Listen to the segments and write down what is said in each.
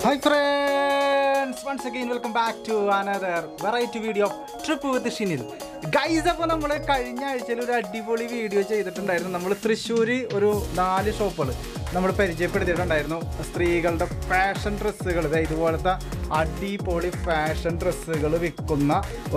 Hi friends once again welcome back to another variety video of trip with Shinil guys അപ്പോൾ നമ്മൾ കഴിഞ്ഞ ആഴ്ചയിൽ ഒരു അടിപൊളി വീഡിയോ ചെയ്തിട്ടുണ്ടായിരുന്നു നമ്മൾ തൃശ്ശൂർ ഒരു നാല് ഷോപ്പുകൾ നമ്മൾ പരിചയപ്പെടുത്തിയിട്ടുണ്ടായിരുന്നു സ്ത്രീകളുടെ ഫാഷൻ ഡ്രസ്സുകൾ ഇതുപോലത്തെ അടിപൊളി ഫാഷൻ ഡ്രസ്സുകൾ വിൽക്കുന്ന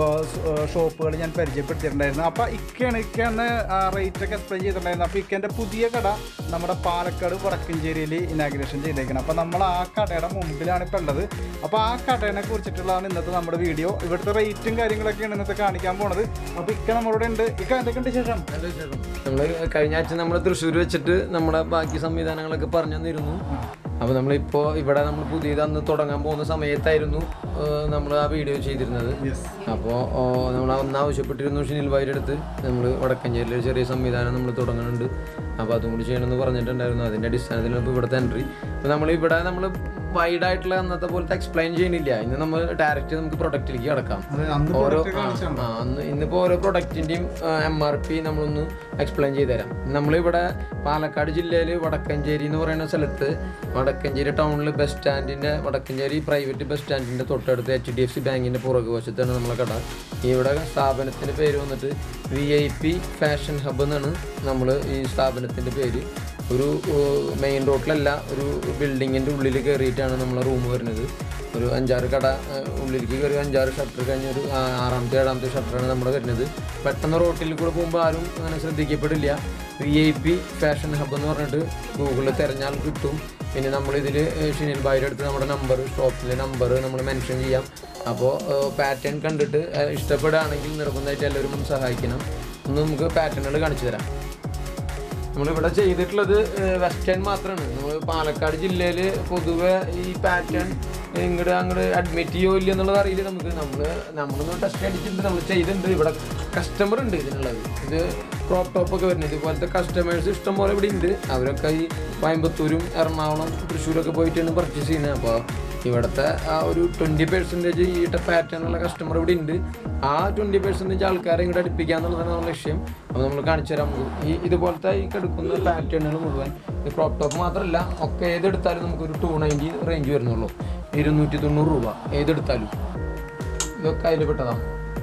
ഷോപ്പുകൾ ഞാൻ പരിചയപ്പെടുത്തിയിട്ടുണ്ടായിരുന്നു അപ്പോൾ ഇക്കയാണ് ഇക്കയാണ് റേറ്റ് ഒക്കെ എക്സ്പ്ലെയിൻ ചെയ്തിട്ടുണ്ടായിരുന്നു അപ്പോൾ ഇക്കേൻ്റെ പുതിയ കട നമ്മുടെ പാലക്കാട് വടക്കഞ്ചേരിയിൽ ഇനാഗ്രേഷൻ ചെയ്തേക്കുന്നത് അപ്പോൾ നമ്മൾ ആ കടയുടെ മുമ്പിലാണ് ഇപ്പോൾ ഉള്ളത് അപ്പോൾ ആ കടയെ കുറിച്ചിട്ടുള്ളതാണ് ഇന്നത്തെ നമ്മുടെ വീഡിയോ ഇവിടുത്തെ റേറ്റും കാര്യങ്ങളൊക്കെയാണ് ഇന്നത്തെ കാണിക്കാൻ പോണത് അപ്പോൾ ഇക്ക നമ്മളോട് ഉണ്ട് ഇക്ക എന്തൊക്കെയുണ്ട് ശേഷം നമ്മൾ കഴിഞ്ഞ ആഴ്ച നമ്മൾ തൃശ്ശൂർ വെച്ചിട്ട് നമ്മുടെ ബാക്കി സംവിധാനങ്ങളൊക്കെ പറഞ്ഞു തന്നിരുന്നു അപ്പോൾ നമ്മളിപ്പോൾ ഇവിടെ നമ്മൾ പുതിയത് അന്ന് തുടങ്ങാൻ പോകുന്ന സമയത്തായിരുന്നു നമ്മൾ ആ വീഡിയോ ചെയ്തിരുന്നത് അപ്പോൾ നമ്മൾ അന്ന് ആവശ്യപ്പെട്ടിരുന്നു ഷിനിൽ വൈൻ്റെ അടുത്ത് നമ്മൾ വടക്കഞ്ചേരിയിൽ ഒരു ചെറിയ സംവിധാനം നമ്മൾ തുടങ്ങുന്നുണ്ട് അപ്പോൾ അതും കൂടി ചെയ്യണമെന്ന് പറഞ്ഞിട്ടുണ്ടായിരുന്നു അതിൻ്റെ അടിസ്ഥാനത്തിൽ ഇപ്പോൾ ഇവിടുത്തെ എൻട്രി അപ്പോൾ നമ്മൾ ഇവിടെ നമ്മൾ വൈഡ് ആയിട്ടുള്ള അന്നത്തെ പോലത്തെ എക്സ്പ്ലെയിൻ ചെയ്യണില്ല ഇന്ന് നമ്മൾ ഡയറക്റ്റ് നമുക്ക് പ്രൊഡക്റ്റിലേക്ക് കിടക്കാം ഓരോ ആ, ആ, അന്ന് ഇന്നിപ്പോൾ ഓരോ പ്രൊഡക്റ്റിൻ്റെയും എം ആർ പി നമ്മളൊന്ന് എക്സ്പ്ലെയിൻ ചെയ്ത് തരാം നമ്മളിവിടെ പാലക്കാട് ജില്ലയിൽ വടക്കഞ്ചേരി എന്ന് പറയുന്ന സ്ഥലത്ത് വടക്കഞ്ചേരി ടൗണിൽ ബസ് സ്റ്റാൻഡിൻ്റെ വടക്കഞ്ചേരി പ്രൈവറ്റ് ബസ് സ്റ്റാൻഡിൻ്റെ തൊട്ടടുത്ത് എച്ച് ഡി എഫ് സി ബാങ്കിൻ്റെ പുറകു വശത്താണ് നമ്മളെ കട ഇവിടെ സ്ഥാപനത്തിൻ്റെ പേര് വന്നിട്ട് V I P fashion hub എന്നാണ് നമ്മൾ ഈ സ്ഥാപനത്തിൻ്റെ പേര് ഒരു മെയിൻ റോഡിലല്ല ഒരു ബിൽഡിങ്ങിൻ്റെ ഉള്ളിൽ കയറിയിട്ടാണ് നമ്മളെ റൂം വരുന്നത് ഒരു അഞ്ചാറ് കട ആ, ഉള്ളിലേക്ക് കയറി അഞ്ചാറ് ഷട്ടർ കഴിഞ്ഞ ഒരു ആ, ആറാമത്തെ ഏഴാമത്തെ ഷട്ടറാണ് നമ്മുടെ വരുന്നത് പെട്ടെന്ന് റോട്ടിൽ കൂടെ പോകുമ്പോൾ ആരും അങ്ങനെ ശ്രദ്ധിക്കപ്പെടില്ല V I P fashion hub എന്ന് പറഞ്ഞിട്ട് ഗൂഗിളിൽ തിരഞ്ഞാൽ കിട്ടും പിന്നെ നമ്മളിതിൽ ഷിനിൽ ബായുടെ അടുത്ത് നമ്മുടെ നമ്പർ ഷോപ്പിലെ നമ്പർ നമ്മൾ മെൻഷൻ ചെയ്യാം അപ്പോൾ പാറ്റേൺ കണ്ടിട്ട് ആ, ഇഷ്ടപ്പെടുകയാണെങ്കിൽ നിർബന്ധമായിട്ട് എല്ലാവരും ഒന്ന് സഹായിക്കണം ഒന്ന് നമുക്ക് പാറ്റേണുകൾ കാണിച്ചു തരാം നമ്മളിവിടെ ചെയ്തിട്ടുള്ളത് വെസ്റ്റേൺ മാത്രമാണ് നമ്മൾ പാലക്കാട് ജില്ലയിൽ പൊതുവെ ഈ പാറ്റേൺ ഇങ്ങോട്ട് അങ്ങോട്ട് അഡ്മിറ്റ് ചെയ്യോ ഇല്ല എന്നുള്ളത് അറിയില്ല നമുക്ക് നമ്മൾ നമ്മളൊന്ന് ടെസ്റ്റ് അടിച്ചിട്ടുണ്ട് നമ്മൾ ചെയ്തിട്ടുണ്ട് ഇവിടെ കസ്റ്റമർ ഉണ്ട് ഇതിനുള്ളത് ഇത് ക്രോപ്പ് ടോപ്പ് ഒക്കെ വരുന്നത് ഇതുപോലത്തെ കസ്റ്റമേഴ്സ് ഇഷ്ടം പോലെ ഇവിടെ ഉണ്ട് അവരൊക്കെ ഈ കോയമ്പത്തൂരും എറണാകുളം തൃശ്ശൂരൊക്കെ പോയിട്ടാണ് പർച്ചേസ് ചെയ്യുന്നത് അപ്പോൾ ഇവിടുത്തെ ആ ഒരു ട്വൻറ്റി പെർസെൻറ്റേജ് ഈ പാറ്റേണുള്ള കസ്റ്റമർ ഇവിടെ ഉണ്ട് ആ ട്വൻറ്റി പെർസെൻറ്റേജ് ആൾക്കാരെ ഇങ്ങോട്ട് അടുപ്പിക്കുക എന്നുള്ളതാണ് നമ്മുടെ ലക്ഷ്യം അപ്പോൾ നമ്മൾ കാണിച്ചു തരാം നമുക്ക് ഈ ഇതുപോലത്തെ ഈ കിടക്കുന്ന പാറ്റേണുകൾ മുഴുവൻ ഈ ക്രോപ്പ് ടോപ്പ് മാത്രമല്ല ഒക്കെ ഏതെടുത്താലും നമുക്കൊരു ടു നയൻറ്റി റേഞ്ച് വരുന്നുള്ളൂ ഇരുന്നൂറ്റി തൊണ്ണൂറ് രൂപ ഏതെടുത്താലും ഇതൊക്കെ അതിൽ പെട്ടതാണ്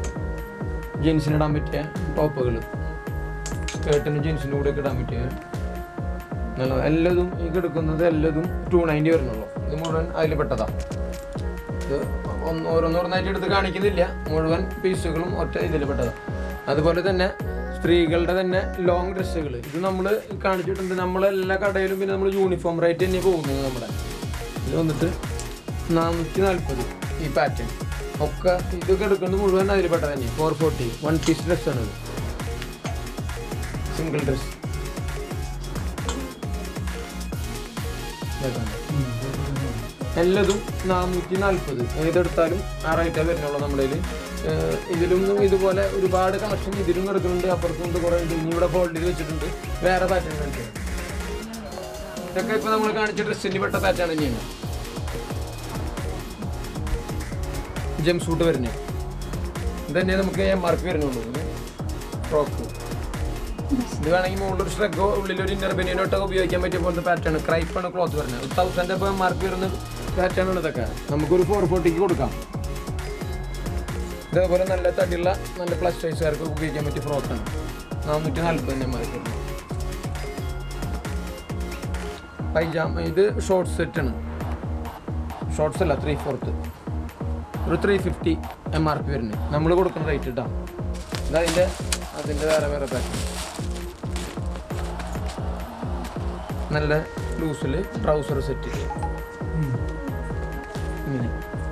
ജീൻസിന് ഇടാൻ പറ്റിയ ടോപ്പുകൾ സ്കേർട്ടിനും ജീൻസിനും കൂടെ ഒക്കെ ഇടാൻ പറ്റിയ നല്ല എല്ലാതും ഈ കിടക്കുന്നത് എല്ലാതും ടു നയൻറ്റി വരുന്നുള്ളൂ ഇത് മുഴുവൻ അതിൽ പെട്ടതാ ഇത് ഒന്ന് ഓരോന്നോരോന്നായിട്ട് എടുത്ത് കാണിക്കുന്നില്ല മുഴുവൻ പീസുകളും ഒറ്റ ഇതിൽ പെട്ടതാ അതുപോലെ തന്നെ സ്ത്രീകളുടെ തന്നെ ലോങ് ഡ്രസ്സുകൾ ഇത് നമ്മൾ കാണിച്ചിട്ടുണ്ട് നമ്മളെല്ലാ കടയിലും പിന്നെ നമ്മൾ യൂണിഫോം റേറ്റ് തന്നെ പോകുന്നത് നമ്മുടെ ഇത് വന്നിട്ട് നാനൂറ്റി നാൽപ്പത് ഈ പാറ്റേൺ ഒക്കെ ഇതൊക്കെ എടുക്കുന്നത് മുഴുവൻ അതിൽ പെട്ടത് തന്നെ ഫോർ ഫോർട്ടി വൺ പീസ് ഡ്രസ്സാണ് ഇത് സിംഗിൾ ഡ്രസ് എല്ലാതും നാനൂറ്റി നാൽപ്പത് ഏതെടുത്താലും ആ റേറ്റേ വരുന്നുള്ളൂ നമ്മുടെ കയ്യിൽ ഇതിലും ഇതുപോലെ ഒരുപാട് കളക്ഷൻ ഇതിലും കിടക്കുന്നുണ്ട് അപ്പുറത്തും ഉണ്ട് കുറേ ഉണ്ട് ഇനി ഇവിടെ ഫോൾഡിൽ വെച്ചിട്ടുണ്ട് വേറെ പാറ്റേൺ കാണിക്കുന്നത് ഇതൊക്കെ ഇപ്പൊ നമ്മൾ കാണിച്ച ഡ്രസ്സിന് പെട്ട പാറ്റേൺ തന്നെയാണ് ജം സൂട്ട് വരുന്നത് ഇത് തന്നെ നമുക്ക് എം ആർ പി വരുന്നുള്ളൂ ഫ്രോക്ക് ഇത് വേണമെങ്കിൽ മുകളിലൊരു ഷ്രഗോ ഉള്ളിലൊരു ഇന്നർ ബനിയനോട്ടൊക്കെ ഉപയോഗിക്കാൻ പറ്റിയ പോലത്തെ പാറ്റേൺ ക്രൈപ്പാണ് ക്ലോത്ത് വരുന്നത് തൗസൻഡ് അപ്പോൾ മാർക്ക് വരുന്ന പാറ്റേൺ ആണ് ഇതൊക്കെ നമുക്കൊരു ഫോർ ഫോർട്ടിക്ക് കൊടുക്കാം ഇതേപോലെ നല്ല തടിയുള്ള നല്ല പ്ലസ് സൈസുകാർക്ക് ഉപയോഗിക്കാൻ പറ്റിയ ഫ്രോക്കാണ് നാനൂറ്റി നാൽപ്പത് തന്നെ മാർക്ക് വരുന്നത് പൈജാമ ഇത് ഷോർട്ട് സെറ്റാണ് ഷോർട്ട്സ് അല്ല ത്രീ ഫോർത്ത് ഒരു three fifty M R P വരുന്നത് നമ്മൾ കൊടുക്കുന്ന റേറ്റ് ഇട്ടാ ഇതതിൻ്റെ അതിൻ്റെ വേറെ വേറെ പാറ്റേൺ നല്ല ലൂസിൽ ട്രൗസർ സെറ്റ് ഇങ്ങനെ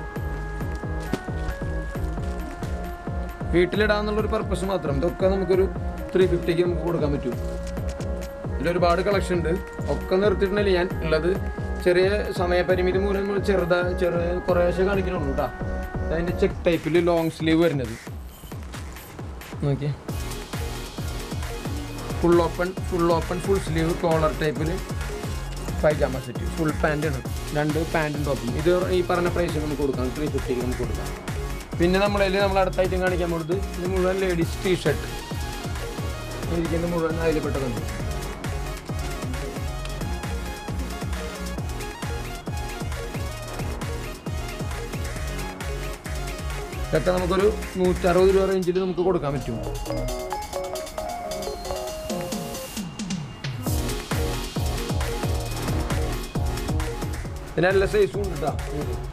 വീട്ടിലിടാന്നുള്ളൊരു പർപ്പസ് മാത്രം ഇതൊക്കെ നമുക്കൊരു ത്രീ ഫിഫ്റ്റിക്ക് നമുക്ക് കൊടുക്കാൻ പറ്റും ഇതിലൊരുപാട് കളക്ഷൻ ഉണ്ട് ഒക്കെ നിർത്തിയിട്ടുണ്ടല്ലേ ഞാൻ ഉള്ളത് ചെറിയ സമയപരിമിതി മൂലം നമ്മൾ ചെറുതാ ചെറിയ കുറേശ്ശെ കാണിക്കണുള്ളൂ കേട്ടോ അതിൻ്റെ ചെക്ക് ടൈപ്പിൽ ലോങ് സ്ലീവ് വരുന്നത് നോക്കിയേ full open full open full sleeve collar ടൈപ്പിൽ പൈജാമ സെറ്റ് ഫുൾ പാൻറ്റാണ് രണ്ട് പാൻറ്റും ടോപ്പും ഇത് ഈ പറഞ്ഞ പ്രൈസ് നമുക്ക് കൊടുക്കാം ത്രീ ഫിഫ്റ്റിക്ക് നമുക്ക് കൊടുക്കാം പിന്നെ നമ്മളതിൽ നമ്മൾ അടുത്ത ഐറ്റം കാണിക്കാൻ പോകുന്നത് ഇത് മുഴുവൻ ലേഡീസ് ടീ ഷർട്ട് ഇരിക്കുന്ന മുഴുവൻ അതിൽ പെട്ടതുണ്ട് ഇതൊക്കെ നമുക്കൊരു നൂറ്ററുപത് രൂപ റേഞ്ചിൽ നമുക്ക് കൊടുക്കാൻ പറ്റും പിന്നെ എല്ലാ സൈസും ഉണ്ട് ട്ടാ.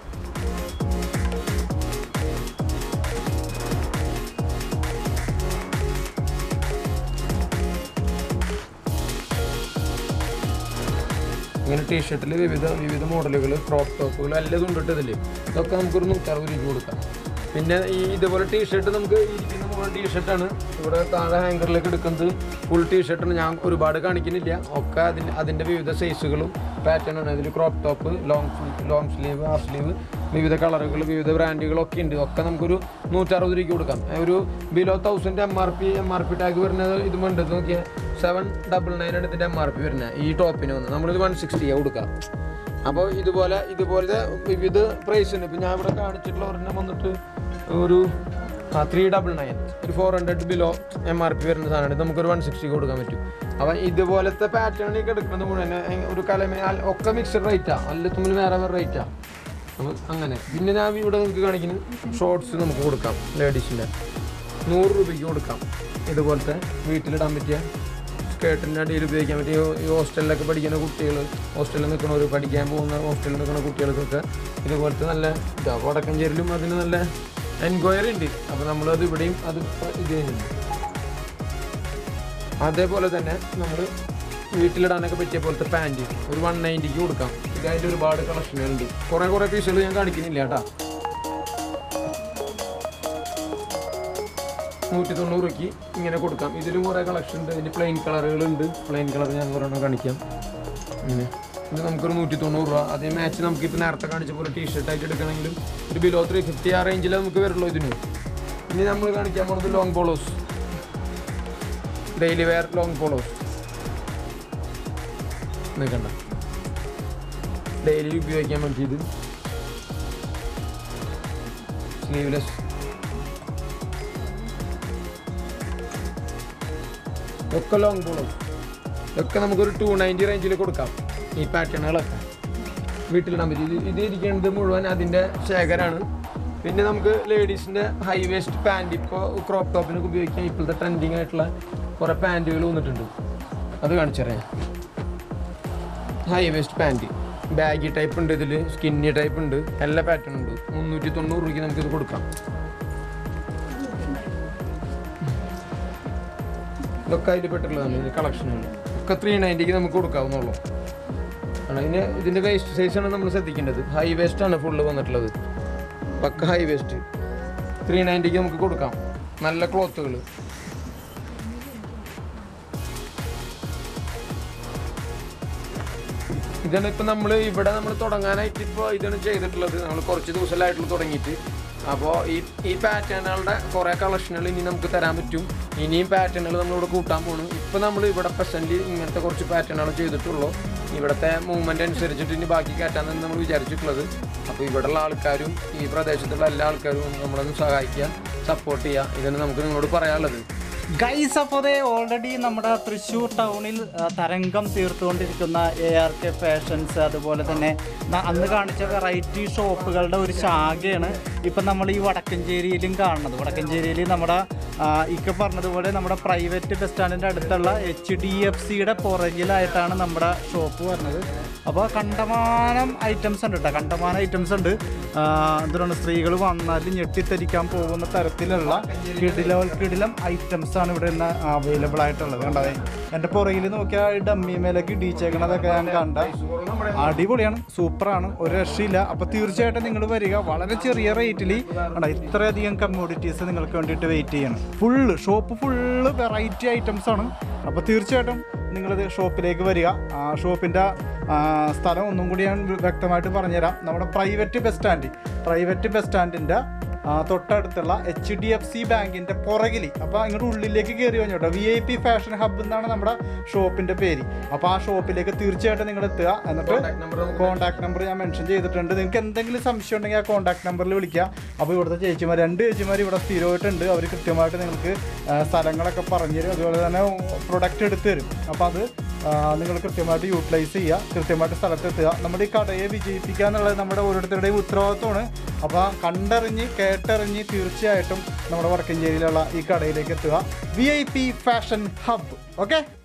ഇങ്ങനെ ടീഷർട്ടിൽ വിവിധ വിവിധ മോഡലുകൾ ക്രോപ്പ് ടോപ്പുകൾ എല്ലാം ഉണ്ട് ഇതിൽ ഇതൊക്കെ നമുക്കൊരു നൂറ്ററുപത് രൂപ കൊടുക്കാം പിന്നെ ഈ ഇതുപോലെ ടീഷർട്ട് നമുക്ക് ഇരിക്കുന്ന മുഴുവൻ ടീഷർട്ടാണ് ഇവിടെ താഴെ ഹാങ്കറിലേക്ക് എടുക്കുന്നത് ഫുൾ ടീഷർട്ടാണ് ഞാൻ ഒരുപാട് കാണിക്കുന്നില്ല ഒക്കെ അതിന് അതിൻ്റെ വിവിധ സൈസുകളും പാറ്റേണാണ് ഇതിൽ crop top long long sleeve half sleeve വിവിധ കളറുകൾ വിവിധ ബ്രാൻഡുകളൊക്കെ ഉണ്ട് ഒക്കെ നമുക്കൊരു നൂറ്ററുപത് രൂപയ്ക്ക് കൊടുക്കാം ഒരു below thousand M R P M R P tag വരുന്നത് ഇത് ഉണ്ട് നോക്കിയാൽ സെവൻ ഡബിൾ നയൻ ആണ് ഇതിൻ്റെ എം ആർ പി വരുന്നത് ഈ ടോപ്പിന് വന്ന് നമ്മളിത് വൺ സിക്സ്റ്റിയാണ് കൊടുക്കാം അപ്പോൾ ഇതുപോലെ ഇതുപോലത്തെ വിവിധ പ്രൈസ് ഉണ്ട് ഇപ്പം ഞാൻ ഇവിടെ കാണിച്ചിട്ടുള്ള ഒരെണ്ണം വന്നിട്ട് ഒരു ത്രീ ഡബിൾ നയൻ ഒരു four hundred below M R P വരുന്ന സാധനമാണ് ഇത് നമുക്കൊരു വൺ സിക്സ്റ്റി കൊടുക്കാൻ പറ്റും അപ്പം ഇതുപോലത്തെ പാറ്റേണിലേക്ക് എടുക്കുന്നത് മുഴുവൻ ഏ, ഒരു കലമേ അൽ- ഒക്കെ മിക്സഡ് റേറ്റാണ് അല്ല തമ്മിൽ വേറെ വേറെ റേറ്റാണ് അപ്പം അങ്ങനെ പിന്നെ ഞാൻ ഇവിടെ നിങ്ങൾക്ക് കാണിക്കുന്നത് ഷോർട്സ് നമുക്ക് കൊടുക്കാം ലേഡീസിൻ്റെ നൂറ് രൂപയ്ക്ക് കൊടുക്കാം ഇതുപോലത്തെ വീട്ടിലിടാൻ പറ്റിയ സ്കേർട്ടിൻ്റെ അടിയിൽ ഉപയോഗിക്കാൻ പറ്റിയ ഈ ഹോസ്റ്റലിലൊക്കെ പഠിക്കുന്ന കുട്ടികൾ ഹോസ്റ്റലിൽ നിൽക്കുന്നവർ പഠിക്കാൻ പോകുന്ന ഹോസ്റ്റലിൽ നിൽക്കുന്ന കുട്ടികൾക്കൊക്കെ ഇതുപോലത്തെ നല്ല ഇതാ വടക്കഞ്ചേരിലും അതിന് നല്ല എൻക്വയറി ഉണ്ട് അപ്പോൾ നമ്മളത് ഇവിടെയും അത് ഇപ്പൊ ഇത് ചെയ്യുന്നുണ്ട് അതേപോലെ തന്നെ നമ്മൾ വീട്ടിലിടാനൊക്കെ പറ്റിയ പോലത്തെ പാൻറ് ഒരു വൺ നയൻറ്റിക്ക് കൊടുക്കാം ഇതായിട്ട് ഒരുപാട് കളക്ഷനുകളുണ്ട് കുറേ കുറേ പീസുകൾ ഞാൻ കാണിക്കുന്നില്ല കേട്ടാ നൂറ്റി തൊണ്ണൂറ് രൂപയ്ക്ക് ഇങ്ങനെ കൊടുക്കാം ഇതിലും കുറേ കളക്ഷൻ ഉണ്ട് ഇതിന് പ്ലെയിൻ കളറുകളുണ്ട് പ്ലെയിൻ കളർ ഞാൻ ഒരെണ്ണം കാണിക്കാം ഇങ്ങനെ ഇത് നമുക്കൊരു നൂറ്റി തൊണ്ണൂറ് രൂപ അതേ മാച്ച് നമുക്ക് ഇപ്പോൾ നേരത്തെ കാണിച്ച പോലെ ടീഷർട്ട് ആയിട്ട് എടുക്കണമെങ്കിലും ഒരു ബിലോ ത്രീ ഫിഫ്റ്റി ആ റേഞ്ചിൽ നമുക്ക് വരുള്ളൂ ഇതിന് ഇനി നമ്മൾ കാണിക്കാൻ പോകുന്നത് long polos daily wear long polos നിൽക്കണ്ട ഡെയിലി ഉപയോഗിക്കാൻ പറ്റിയത് സ്ലീവ്ലെസ് ഒക്കെ ലോങ് പോളോസ് ഇതൊക്കെ നമുക്കൊരു ടു നയൻറ്റി റേഞ്ചിൽ കൊടുക്കാം ഈ പാറ്റേണുകളൊക്കെ വീട്ടിലിടാൻ പറ്റും ഇത് ഇത് ഇരിക്കുന്നത് മുഴുവൻ അതിൻ്റെ ശേഖരമാണ് പിന്നെ നമുക്ക് ലേഡീസിൻ്റെ ഹൈ വേസ്റ്റ് പാൻറ് ഇപ്പോൾ ക്രോപ്പ് ടോപ്പിനൊക്കെ ഉപയോഗിക്കാൻ ഇപ്പോഴത്തെ ട്രെൻഡിങ് ആയിട്ടുള്ള കുറേ പാൻറ്റുകൾ വന്നിട്ടുണ്ട് അത് കാണിച്ചു തരാം high waist pant baggy type ഉണ്ട് ഇതിൽ സ്കിന്നി ടൈപ്പ് ഉണ്ട് എല്ലാ പാറ്റേൺ ഉണ്ട് മുന്നൂറ്റി തൊണ്ണൂറ് രൂപയ്ക്ക് നമുക്കിത് കൊടുക്കാം ഇതൊക്കെ അതിൽ പെട്ടിട്ടുള്ളതാണ് ഇതിൻ്റെ കളക്ഷനുകൾ ഒക്കെ ത്രീ നയൻറ്റിക്ക് നമുക്ക് കൊടുക്കാവുന്നുള്ളൂ ആണ് ഇതിന് ഇതിൻ്റെ വേസ്റ്റ് സൈസാണ് നമ്മൾ ശ്രദ്ധിക്കേണ്ടത് ഹൈ വേസ്റ്റ് ആണ് ഫുള്ള് വന്നിട്ടുള്ളത് പക്ക ഹൈ വേസ്റ്റ് ത്രീ നയൻറ്റിക്ക് നമുക്ക് കൊടുക്കാം നല്ല ക്ലോത്തുകൾ ഇതാണ് ഇപ്പം നമ്മൾ ഇവിടെ നമ്മൾ തുടങ്ങാനായിട്ട് ഇപ്പോൾ ഇതാണ് ചെയ്തിട്ടുള്ളത് നമ്മൾ കുറച്ച് ദിവസമായിട്ടുള്ള തുടങ്ങിയിട്ട് അപ്പോൾ ഈ ഈ പാറ്റേണുകളുടെ കുറേ കളക്ഷനുകൾ ഇനി നമുക്ക് തരാൻ പറ്റും ഇനിയും പാറ്റേണുകൾ നമ്മളിവിടെ കൂട്ടാൻ പോകണം ഇപ്പോൾ നമ്മൾ ഇവിടെ പ്രസൻറ്റ് ഇങ്ങനത്തെ കുറച്ച് പാറ്റേണുകൾ ചെയ്തിട്ടുള്ളൂ ഇവിടുത്തെ മൂവ്മെൻ്റ് അനുസരിച്ചിട്ട് ഇനി ബാക്കി കയറ്റാന്നാണ് നമ്മൾ വിചാരിച്ചിട്ടുള്ളത് അപ്പോൾ ഇവിടെയുള്ള ആൾക്കാരും ഈ പ്രദേശത്തുള്ള എല്ലാ ആൾക്കാരും ഒന്ന് നമ്മളൊന്ന് സഹായിക്കുക സപ്പോർട്ട് ചെയ്യുക ഇതാണ് നമുക്ക് നിങ്ങളോട് പറയാനുള്ളത് ഗൈസ് അപ്പോൾ അതേ ഓൾറെഡി നമ്മുടെ തൃശ്ശൂർ ടൗണിൽ ആ, തരംഗം തീർത്തുകൊണ്ടിരിക്കുന്ന എ ആർ കെ ഫാഷൻസ് അതുപോലെ തന്നെ ന- അന്ന് കാണിച്ച വെറൈറ്റി ഷോപ്പുകളുടെ ഒരു ശാഖയാണ് ഇപ്പം നമ്മൾ ഈ വടക്കഞ്ചേരിയിലും കാണുന്നത് വടക്കഞ്ചേരിയിൽ നമ്മുടെ ആ, ഇക്ക പറഞ്ഞതുപോലെ നമ്മുടെ പ്രൈവറ്റ് ബസ് സ്റ്റാൻഡിൻ്റെ അടുത്തുള്ള എച്ച് ഡി എഫ് സിയുടെ പുറകിലായിട്ടാണ് നമ്മുടെ ഷോപ്പ് വരുന്നത് അപ്പോൾ കണ്ടമാനം ഐറ്റംസ് ഉണ്ട് കേട്ടോ കണ്ടമാനം ഐറ്റംസ് ഉണ്ട് ആ, എന്താണ് സ്ത്രീകൾ വന്നാൽ ഞെട്ടിത്തരിക്കാൻ പോകുന്ന തരത്തിലുള്ള കിടിലോ കിടിലം ഐറ്റംസ് ആണ് ഇവിടെ ഇന്ന് അവൈലബിൾ ആയിട്ടുള്ളത് കണ്ടതേ എൻ്റെ പുറകിൽ നോക്കിയാൽ ഈ ഡമ്മി മേലേക്ക് ഇടിച്ചേക്കണതൊക്കെ ഞാൻ കണ്ട അടിപൊളിയാണ് സൂപ്പറാണ് ഒരു രക്ഷയില്ല അപ്പോൾ തീർച്ചയായിട്ടും നിങ്ങൾ വരിക വളരെ ചെറിയ റേറ്റിൽ കണ്ട ഇത്രയധികം കമ്മോഡിറ്റീസ് നിങ്ങൾക്ക് വേണ്ടിയിട്ട് വെയിറ്റ് ചെയ്യണം full shop full variety items ആണ് അപ്പോൾ തീർച്ചയായിട്ടും നിങ്ങളിത് ഷോപ്പിലേക്ക് വരിക ആ ഷോപ്പിൻ്റെ സ്ഥലം ഒന്നും കൂടി ഞാൻ വ്യക്തമായിട്ട് പറഞ്ഞുതരാം നമ്മുടെ private bus stand private bus സ്റ്റാൻഡിൻ്റെ തൊട്ടടുത്തുള്ള എച്ച് ഡി എഫ് സി ബാങ്കിൻ്റെ പുറകിൽ അപ്പോൾ ഇങ്ങോട്ട് ഉള്ളിലേക്ക് കയറി വന്നോട്ടോ V I P fashion hub എന്നാണ് നമ്മുടെ ഷോപ്പിൻ്റെ പേര് അപ്പോൾ ആ ഷോപ്പിലേക്ക് തീർച്ചയായിട്ടും നിങ്ങൾ എത്തുക എന്നിട്ട് Contact number നമുക്ക് കോൺടാക്ട് നമ്പർ ഞാൻ മെൻഷൻ ചെയ്തിട്ടുണ്ട് നിങ്ങൾക്ക് എന്തെങ്കിലും സംശയം ഉണ്ടെങ്കിൽ ആ കോൺടാക്ട് നമ്പറിൽ വിളിക്കുക അപ്പോൾ ഇവിടുത്തെ ചേച്ചിമാർ രണ്ട് ചേച്ചിമാർ ഇവിടെ സ്ഥിരമായിട്ടുണ്ട് അവർ കൃത്യമായിട്ട് നിങ്ങൾക്ക് ആ, സ്ഥലങ്ങളൊക്കെ പറഞ്ഞു തരും അതുപോലെ തന്നെ പ്രൊഡക്റ്റ് എടുത്ത് തരും അപ്പോൾ അത് നിങ്ങൾ കൃത്യമായിട്ട് യൂട്ടിലൈസ് ചെയ്യുക കൃത്യമായിട്ട് സ്ഥലത്തെത്തുക നമ്മുടെ ഈ കടയെ വിജയിപ്പിക്കുക എന്നുള്ളത് നമ്മുടെ ഓരോരുത്തരുടെയും ഉത്തരവാദിത്വമാണ് അപ്പോൾ കണ്ടറിഞ്ഞ് കേട്ടറിഞ്ഞ് തീർച്ചയായിട്ടും നമ്മുടെ വടക്കഞ്ചേരിയിലുള്ള ഈ കടയിലേക്ക് എത്തുക V I P fashion hub okay